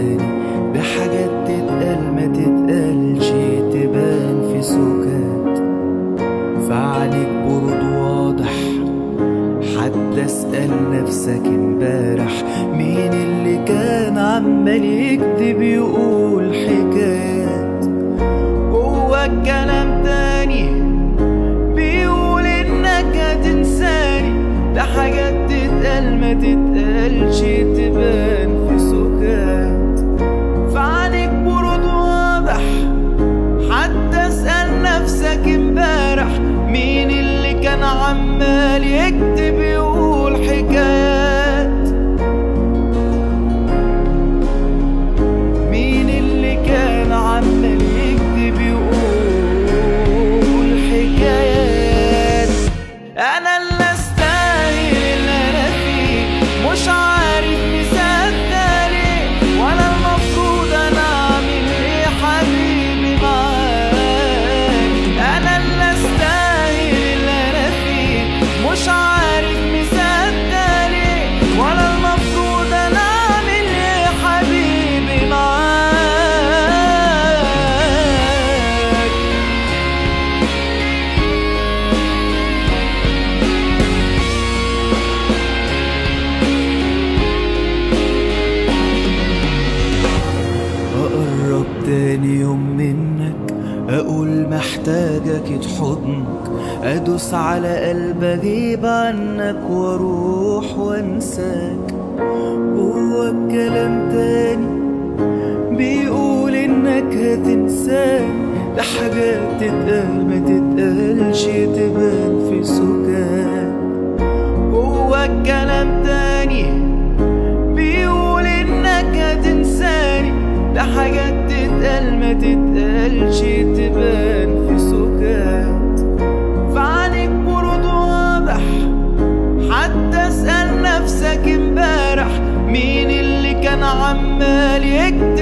تاني ده حاجات تتقال ما تتقالش تبان في سكات فعليك برد واضح حتى اسأل نفسك امبارح مين اللي كان عمال يكتب يقول حكايات جوا الكلام تاني بيقول انك هتنساني ده حاجات تتقال ما تتقالش تبان في سكات فعليك برد واضح حتى اسأل نفسك امبارح مين اللي كان عمال يكتب يقول حكايات مين اللي كان عمال يكتب يقول حكايات انا اللي استاهل اللي انا فيه مش عارف مصدق ليه ولا المفروض انا اعمل ايه حبيبي معاك انا اللي استاهل اللي انا فيه مش عارف مصدق ليه ولا المفروض انا اعمل ايه حبيبي معاك أقرب تاني يوم منك أقول محتاجك تحضنك أدوس على قلب أغيب عنك وأروح وأنساك جوا الكلام تاني بيقول إنك هتنساني ده حاجات تتقال ما تتقالش تبان في سكات جوا الكلام تاني بيقول انك هتنساني ده حاجات تتقال ما تتقالش تبان في سكات فعليك برد واضح حتى اسأل نفسك امبارح مين اللي كان عمال يكتب